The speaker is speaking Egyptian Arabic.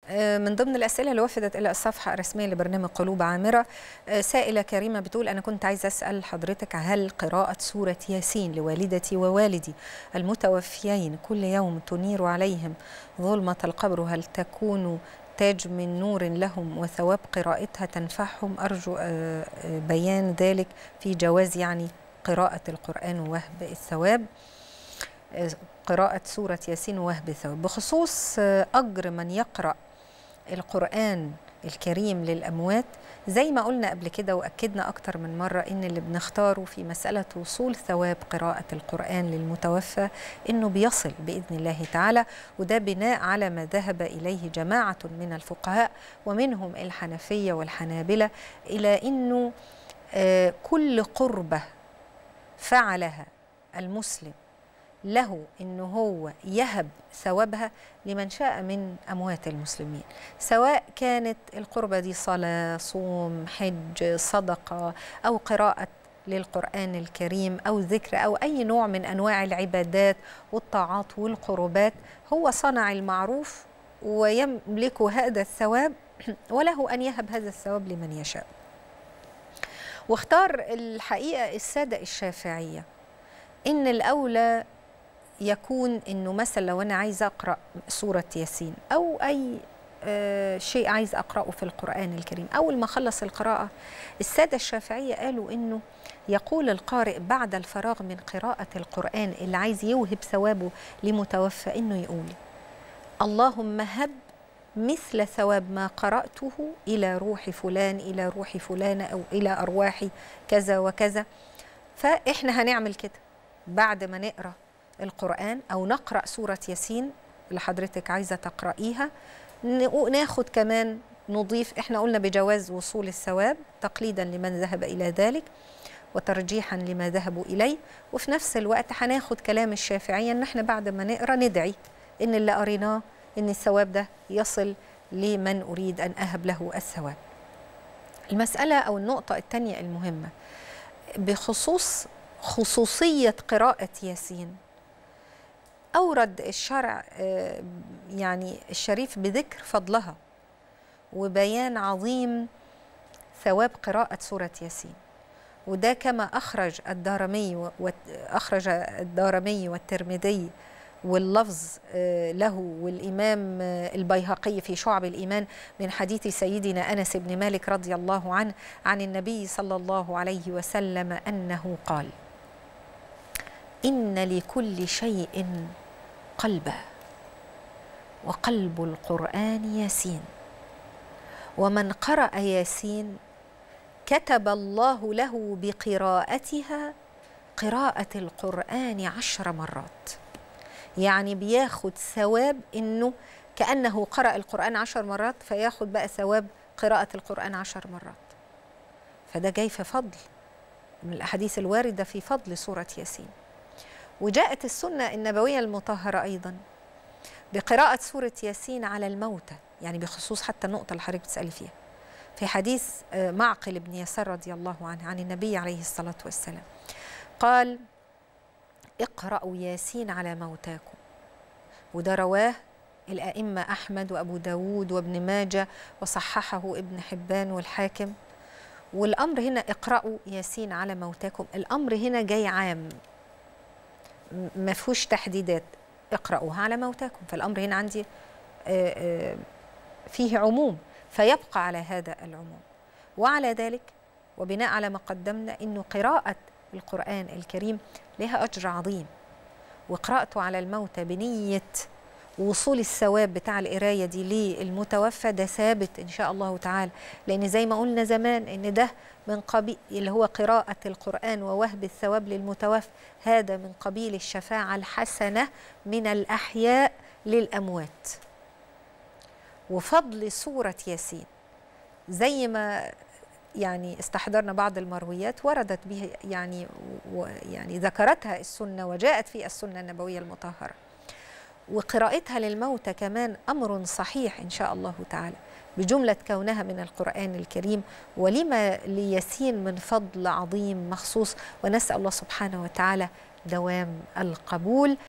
من ضمن الأسئلة اللي وفدت إلى الصفحة الرسمية لبرنامج قلوب عامرة سائلة كريمة بتقول أنا كنت عايزة أسأل حضرتك هل قراءة سورة ياسين لوالدتي ووالدي المتوفيين كل يوم تنير عليهم ظلمة القبر هل تكون تاج من نور لهم وثواب قراءتها تنفعهم أرجو بيان ذلك في جواز يعني قراءة القرآن ووهب الثواب قراءة سورة ياسين ووهب الثواب بخصوص أجر من يقرأ القرآن الكريم للأموات زي ما قلنا قبل كده وأكدنا أكتر من مرة إن اللي بنختاره في مسألة وصول ثواب قراءة القرآن للمتوفى إنه بيصل بإذن الله تعالى وده بناء على ما ذهب إليه جماعة من الفقهاء ومنهم الحنفية والحنابلة إلى إنه آه كل قربة فعلها المسلم له انه هو يهب ثوابها لمن شاء من اموات المسلمين سواء كانت القربه دي صلاه صوم حج صدقه او قراءه للقران الكريم او ذكر او اي نوع من انواع العبادات والطاعات والقربات هو صنع المعروف ويملك هذا الثواب وله ان يهب هذا الثواب لمن يشاء واختار الحقيقه الساده الشافعيه ان الاولى يكون انه مثلا لو انا عايزه اقرا سوره ياسين او اي آه شيء عايز اقراه في القران الكريم اول ما اخلص القراءه الساده الشافعيه قالوا انه يقول القارئ بعد الفراغ من قراءه القران اللي عايز يوهب ثوابه لمتوفى انه يقول اللهم هب مثل ثواب ما قراته الى روح فلان الى روح فلانه او الى ارواح كذا وكذا فاحنا هنعمل كده بعد ما نقرا القرآن أو نقرأ سورة ياسين اللي حضرتك عايزة تقرأيها ناخد كمان نضيف احنا قلنا بجواز وصول الثواب تقليدا لمن ذهب إلى ذلك وترجيحا لما ذهبوا إليه وفي نفس الوقت هناخد كلام الشافعية ان احنا بعد ما نقرأ ندعي ان اللي قريناه ان الثواب ده يصل لمن أريد أن أهب له الثواب المسألة أو النقطة الثانية المهمة بخصوص خصوصية قراءة ياسين أورد الشرع يعني الشريف بذكر فضلها وبيان عظيم ثواب قراءة سورة ياسين وده كما أخرج الدارمي أخرج الدارمي والترمذي واللفظ له والإمام البيهقي في شعب الإيمان من حديث سيدنا أنس بن مالك رضي الله عنه عن النبي صلى الله عليه وسلم أنه قال إن لكل شيء قلبا وقلب القرآن ياسين ومن قرأ ياسين كتب الله له بقراءتها قراءة القرآن عشر مرات يعني بياخد ثواب إنه كأنه قرأ القرآن عشر مرات فياخد بقى ثواب قراءة القرآن عشر مرات فده جاي في فضل من الأحاديث الواردة في فضل سورة ياسين وجاءت السنة النبوية المطهرة أيضا بقراءة سورة ياسين على الموتى يعني بخصوص حتى النقطة اللي حضرتك بتسألي فيها في حديث معقل بن يسار رضي الله عنه عن النبي عليه الصلاة والسلام قال اقرأوا ياسين على موتاكم وده رواه الأئمة أحمد وأبو داود وابن ماجة وصححه ابن حبان والحاكم والأمر هنا اقرأوا ياسين على موتاكم الأمر هنا جاي عام ما فيهوش تحديدات اقرأوها على موتاكم فالأمر هنا عندي فيه عموم فيبقى على هذا العموم وعلى ذلك وبناء على ما قدمنا أنه قراءة القرآن الكريم لها أجر عظيم وقراءته على الموتى بنية وصول الثواب بتاع القرايه دي للمتوفى ده ثابت ان شاء الله تعالى لان زي ما قلنا زمان ان ده من قبيل اللي هو قراءه القران ووهب الثواب للمتوفى هذا من قبيل الشفاعه الحسنه من الاحياء للاموات وفضل سوره ياسين زي ما يعني استحضرنا بعض المرويات وردت به يعني يعني ذكرتها السنه وجاءت في السنه النبويه المطهره وقراءتها للموتى كمان امر صحيح ان شاء الله تعالى بجمله كونها من القران الكريم ولما ليسين من فضل عظيم مخصوص ونسال الله سبحانه وتعالى دوام القبول